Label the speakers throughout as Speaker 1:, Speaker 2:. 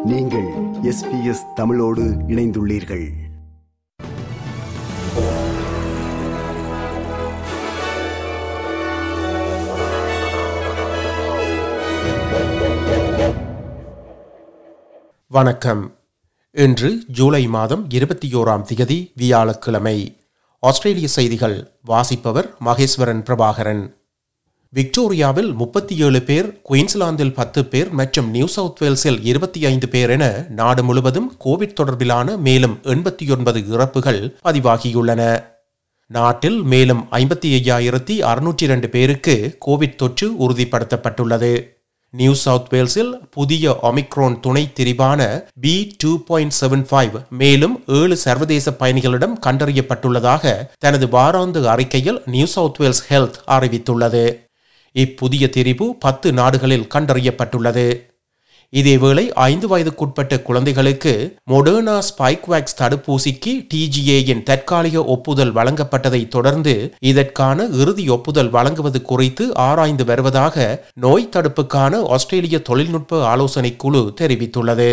Speaker 1: நீங்கள் எஸ்பிஎஸ் தமிழோடு இணைந்துள்ளீர்கள்
Speaker 2: வணக்கம் இன்று ஜூலை மாதம் இருபத்தி ஓராம் திகதி வியாழக்கிழமை ஆஸ்திரேலிய செய்திகள் வாசிப்பவர் மகேஸ்வரன் பிரபாகரன் விக்டோரியாவில் முப்பத்தி ஏழு பேர் குயின்ஸ்லாந்தில் பத்து பேர் மற்றும் நியூ சவுத் வேல்ஸில் இருபத்தி ஐந்து பேர் என நாடு முழுவதும் கோவிட் தொடர்பிலான மேலும் எண்பத்தி ஒன்பது இறப்புகள் பதிவாகியுள்ளன நாட்டில் மேலும் ஐம்பத்தி ஐயாயிரத்தி அறுநூற்றி இரண்டு பேருக்கு கோவிட் தொற்று உறுதிப்படுத்தப்பட்டுள்ளது நியூ சவுத் வேல்ஸில் புதிய ஒமிக்ரோன் துணை திரிபான B two point seven five மேலும் ஏழு சர்வதேச பயணிகளிடம் கண்டறியப்பட்டுள்ளதாக தனது வாராந்து அறிக்கையில் நியூ சவுத் வேல்ஸ் ஹெல்த் அறிவித்துள்ளது இப்புதிய திரிபு பத்து நாடுகளில் கண்டறியப்பட்டுள்ளது இதேவேளை ஐந்து வயதுக்குட்பட்ட குழந்தைகளுக்கு மொடர்னா ஸ்பைக்வேக்ஸ் தடுப்பூசிக்கு டிஜிஏயின் தற்காலிக ஒப்புதல் வழங்கப்பட்டதை தொடர்ந்து இதற்கான இறுதி ஒப்புதல் வழங்குவது குறித்து ஆராய்ந்து வருவதாக நோய் தடுப்புக்கான ஆஸ்திரேலிய தொழில்நுட்ப ஆலோசனைக் குழு தெரிவித்துள்ளது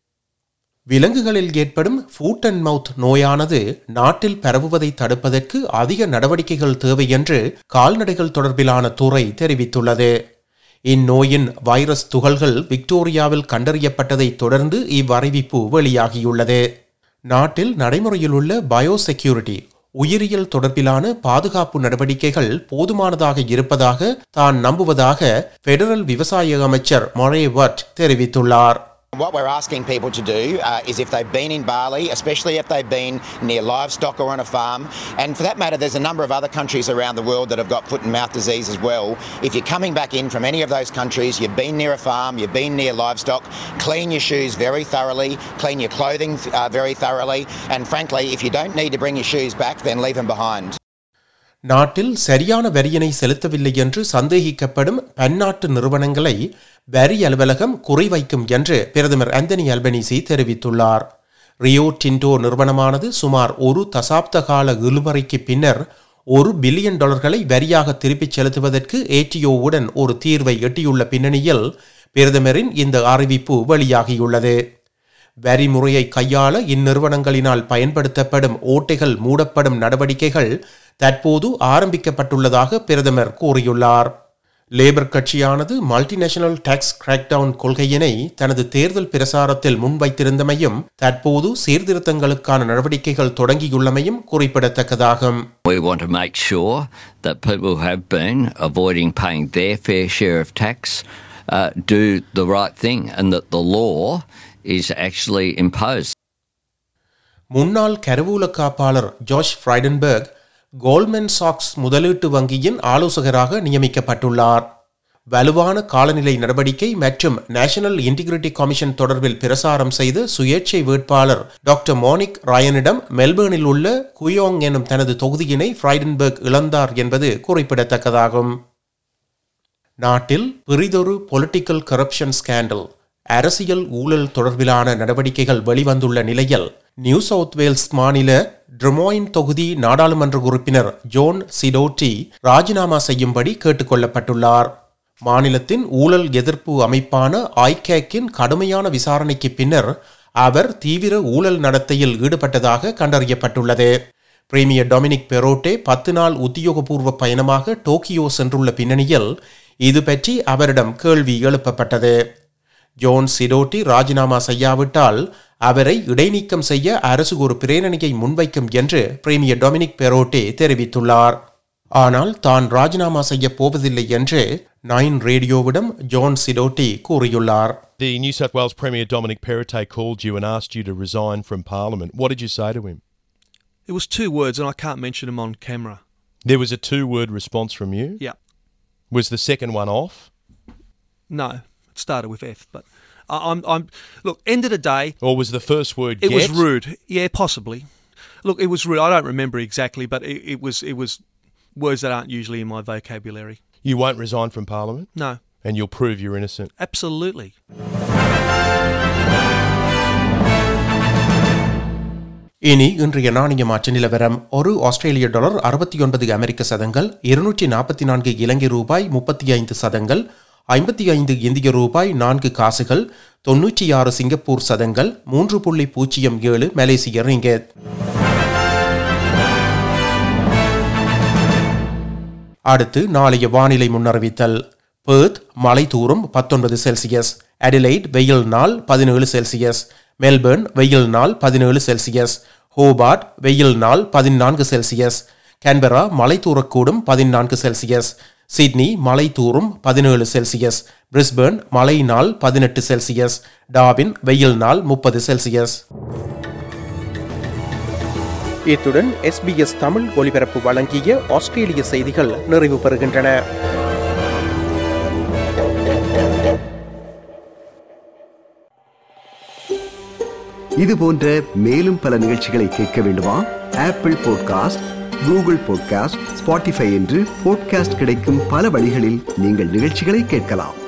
Speaker 2: விலங்குகளில் ஏற்படும் ஃபூட் அண்ட் மவுத் நோயானது நாட்டில் பரவுவதை தடுப்பதற்கு அதிக நடவடிக்கைகள் தேவை என்று கால்நடைகள் தொடர்பிலான துறை தெரிவித்துள்ளது இந்நோயின் வைரஸ் துகள்கள் விக்டோரியாவில் கண்டறியப்பட்டதை தொடர்ந்து இவ்வறிவிப்பு வெளியாகியுள்ளது நாட்டில் நடைமுறையில் உள்ள பயோசெக்யூரிட்டி உயிரியல் தொடர்பிலான பாதுகாப்பு நடவடிக்கைகள் போதுமானதாக இருப்பதாக தான் நம்புவதாக பெடரல் விவசாய அமைச்சர் மொரே வட் தெரிவித்துள்ளார்
Speaker 3: What we're asking people to do uh, is if they've been in Bali, especially if they've been near livestock or on a farm, and for that matter, there's a number of other countries around the world that have got foot and mouth disease as well. If you're coming back in from any of those countries, you've been near a farm, you've been near livestock, clean your shoes very thoroughly, clean your clothing uh, very thoroughly, and frankly, if you don't need to bring your shoes back, then leave them behind.
Speaker 2: நாட்டில் சரியான வரியினை செலுத்தவில்லை என்று சந்தேகிக்கப்படும் பன்னாட்டு நிறுவனங்களை வரி அலுவலகம் குறிவைக்கும் என்று பிரதமர் அந்தனி அல்பனீசி தெரிவித்துள்ளார் ரியோ டின்டோ நிறுவனமானது சுமார் ஒரு தசாப்த கால இழுபறிக்கு பின்னர் ஒரு பில்லியன் டாலர்களை வரியாக திருப்பிச் செலுத்துவதற்கு ஏடிஓவுடன் ஒரு தீர்வை எட்டியுள்ள பின்னணியில் பிரதமரின் இந்த அறிவிப்பு வெளியாகியுள்ளது வரி முறையை கையாள இந்நிறுவனங்களினால் பயன்படுத்தப்படும் ஓட்டைகள் மூடப்படும் நடவடிக்கைகள் தற்போது ஆரம்பிக்கப்பட்டுள்ளதாக பிரதமர் கூறியுள்ளார் லேபர் கட்சியானது மல்டிநேஷனல் டாக்ஸ் கிராக்டவுன் கொள்கையினை தனது தேர்தல் பிரசாரத்தில் முன்வைத்திருந்தமையும் தற்போது சீர்திருத்தங்களுக்கான நடவடிக்கைகள் தொடங்கியுள்ளமையும் குறிப்பிடத்தக்கதாகும்
Speaker 4: We want to make sure that people who have been avoiding paying their fair share of tax uh, do the right thing and that the law is actually imposed.
Speaker 2: முன்னாள் கருவூல காப்பாளர் ஜார்ஜ் ஃப்ரைடன்பர்க் கோல்மென் சாக்ஸ் முதலீட்டு வங்கியின் ஆலோசகராக நியமிக்கப்பட்டுள்ளார் வலுவான காலநிலை நடவடிக்கை மற்றும் நேஷனல் இன்டிகிரிட்டி கமிஷன் தொடர்பில் பிரசாரம் செய்த சுயேட்சை வேட்பாளர் டாக்டர் மோனிக் ராயனிடம் மெல்பேர்னில் உள்ள குயோங் எனும் தனது தொகுதியினை ஃப்ரைடன்பர்க் இழந்தார் என்பது குறிப்பிடத்தக்கதாகும் நாட்டில் பெரிதொரு பொலிட்டிக்கல் கரப்ஷன் ஸ்கேண்டல் அரசியல் ஊழல் தொடர்பிலான நடவடிக்கைகள் வெளிவந்துள்ள நிலையில் நியூ சவுத் வேல்ஸ் மாநில ட்ரமோயின் தொகுதி நாடாளுமன்ற உறுப்பினர் ஜோன் சிடோட்டி ராஜினாமா செய்யும்படி கேட்டுக்கொள்ளப்பட்டுள்ளார் மாநிலத்தின் ஊழல் எதிர்ப்பு அமைப்பான ஐகேக்கின் கடுமையான விசாரணைக்கு பின்னர் அவர் தீவிர ஊழல் நடத்தையில் ஈடுபட்டதாக கண்டறியப்பட்டுள்ளது பிரீமியர் டொமினிக் பெரோட்டே பத்து நாள் உத்தியோகபூர்வ பயணமாக டோக்கியோ சென்றுள்ள பின்னணியில் இது பற்றி அவரிடம் கேள்வி எழுப்பப்பட்டது ஜோன் சிடோட்டி ராஜினாமா செய்யாவிட்டால் அவரை இடைநீக்கம் செய்ய அரசு ஒரு பிரேரணையை முன்வைக்கும் என்று பிரீமியர் டொமினிக் பெரோட்டே தெரிவித்துள்ளார் ஆனால் தான் ராஜினாமா செய்ய போவதில்லை என்று நைன் ரேடியோவிடம் ஜோன் சிடோட்டி கூறியுள்ளார்
Speaker 5: The New South Wales Premier Dominic Perrottet called you and asked you to resign from Parliament. What did you say to him?
Speaker 6: It was two words, and I can't mention them on camera.
Speaker 5: There was a two word response from you.
Speaker 6: Yeah.
Speaker 5: Was the second one off?
Speaker 6: No, it started with F, but I, I'm, I'm. Look, end of the day,
Speaker 5: Or was the first word
Speaker 6: it was
Speaker 5: get?
Speaker 6: rude. Yeah, possibly. Look, it was rude. I don't remember exactly, but it, it was it was words that aren't usually in my vocabulary.
Speaker 5: You won't resign from Parliament?
Speaker 6: No,
Speaker 5: And you'll prove you're innocent.
Speaker 6: absolutely.
Speaker 2: இனி இன்றைய நாணய மாற்று நிலவரம் ஒரு ஆஸ்திரேலிய dollar அறுபத்தி ஒன்பது அமெரிக்க சதங்கள் இருநூற்றி நாற்பத்தி நான்கு இலங்கை ரூபாய் முப்பத்தி ஐந்து சதங்கள் ஐம்பத்தி ஐந்து இந்திய ரூபாய் நான்கு காசுகள் தொன்னூற்றி ஆறு சிங்கப்பூர் சதங்கள் மூன்று புள்ளி பூஜ்ஜியம் ஏழு மலேசிய ரிங்கெட் அடுத்து நாளைய வானிலை முன்னறிவித்தல் பேர்த் மலை தூரும் பத்தொன்பது செல்சியஸ் அடிலைட் வெயில் நாள் பதினேழு செல்சியஸ் மெல்பர்ன் வெயில் நாள் பதினேழு செல்சியஸ் ஹோபார்ட் வெயில் நாள் பதினான்கு செல்சியஸ் கேன்பரா மலை தூரக்கூடும் பதினான்கு செல்சியஸ் சிட்னி மலை தூரும் பதினேழு செல்சியஸ் பிரிஸ்பர்ன் மழை நாள் பதினெட்டு செல்சியஸ் டாபின் வெயில் நாள் முப்பது செல்சியஸ் இத்துடன் எஸ்பிஎஸ் தமிழ் ஒலிபரப்பு வழங்கிய ஆஸ்திரேலிய செய்திகள் நிறைவு பெறுகின்றன
Speaker 1: இது போன்ற மேலும் பல நிகழ்ச்சிகளை கேட்க வேண்டுமா Apple podcast Google podcast Spotify என்று பாட்காஸ்ட் கிடைக்கும் பல வழிகளில் நீங்கள் நிகழ்ச்சிகளை கேட்கலாம்